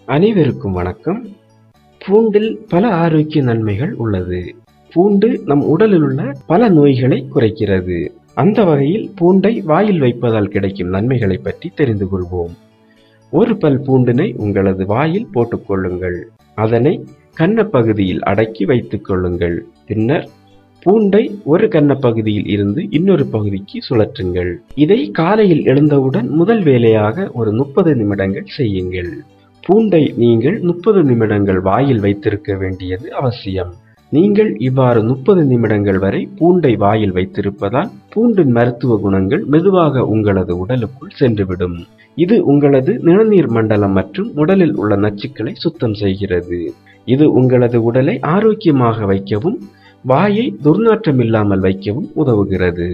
அனைவருக்கும் வணக்கம் பூண்டில் பல ஆரோக்கிய நன்மைகள் உள்ளது பூண்டு நம் உடலில் உள்ள பல நோய்களை குறைக்கிறது அந்த வகையில் பூண்டை வாயில் வைப்பதால் கிடைக்கும் நன்மைகளை பற்றி தெரிந்து கொள்வோம் ஒரு பல் பூண்டினை உங்களது வாயில் போட்டுக்கொள்ளுங்கள் அதனை கன்னப்பகுதியில் அடக்கி வைத்துக் கொள்ளுங்கள் பின்னர் பூண்டை ஒரு கன்னப்பகுதியில் இருந்து இன்னொரு பகுதிக்கு சுழற்றுங்கள் இதை காலையில் எழுந்தவுடன் முதல் வேலையாக ஒரு முப்பது நிமிடங்கள் செய்யுங்கள் பூண்டை நீங்கள் முப்பது நிமிடங்கள் வாயில் வைத்திருக்க வேண்டியது அவசியம் நீங்கள் இவ்வாறு முப்பது நிமிடங்கள் வரை பூண்டை வாயில் வைத்திருப்பதால் பூண்டின் மருத்துவ குணங்கள் மெதுவாக உங்களது உடலுக்குள் சென்றுவிடும் இது உங்களது நிணநீர் மண்டலம் மற்றும் உடலில் உள்ள நச்சுக்களை சுத்தம் செய்கிறது இது உங்களது உடலை ஆரோக்கியமாக வைக்கவும் வாயை துர்நாற்றம் இல்லாமல் வைக்கவும் உதவுகிறது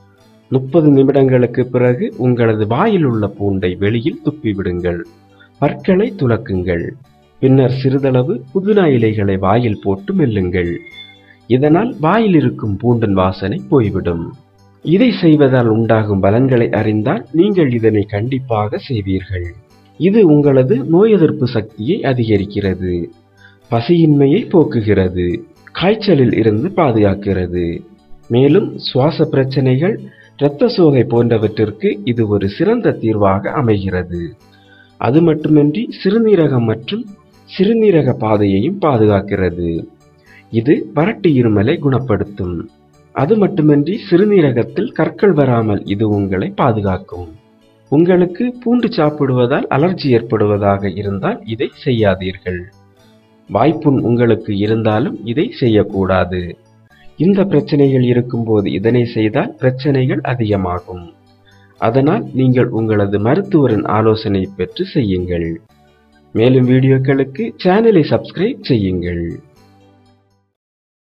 முப்பது நிமிடங்களுக்கு பிறகு உங்களது வாயில் உள்ள பூண்டை வெளியில் துப்பிவிடுங்கள் பற்களை துலக்குங்கள் பின்னர் சிறிதளவு புதினா இலைகளை வாயில் போட்டு மெல்லுங்கள் இதனால் வாயில் இருக்கும் பூண்டின் வாசனை போய்விடும் இதை செய்வதால் உண்டாகும் பலன்களை அறிந்தால் நீங்கள் இதனை கண்டிப்பாக செய்வீர்கள் இது உங்களது நோய் எதிர்ப்பு சக்தியை அதிகரிக்கிறது பசியின்மையை போக்குகிறது காய்ச்சலில் இருந்து பாதுகாக்கிறது மேலும் சுவாச பிரச்சனைகள் இரத்த சோகை போன்றவற்றிற்கு இது ஒரு சிறந்த தீர்வாக அமைகிறது அது மட்டுமின்றி சிறுநீரகம் மற்றும் சிறுநீரக பாதையையும் பாதுகாக்கிறது இது வறட்டு இருமலை குணப்படுத்தும் அது மட்டுமின்றி சிறுநீரகத்தில் கற்கள் வராமல் இது உங்களை பாதுகாக்கும் உங்களுக்கு பூண்டு சாப்பிடுவதால் அலர்ஜி ஏற்படுவதாக இருந்தால் இதை செய்யாதீர்கள் வாய்ப்புண் உங்களுக்கு இருந்தாலும் இதை செய்யக்கூடாது இந்த பிரச்சனைகள் இருக்கும்போது இதனை செய்தால் பிரச்சனைகள் அதிகமாகும் அதனால் நீங்கள் உங்களது மருத்துவரின் ஆலோசனை பெற்று செய்யுங்கள் மேலும் வீடியோக்களுக்கு சேனலை சப்ஸ்கிரைப் செய்யுங்கள்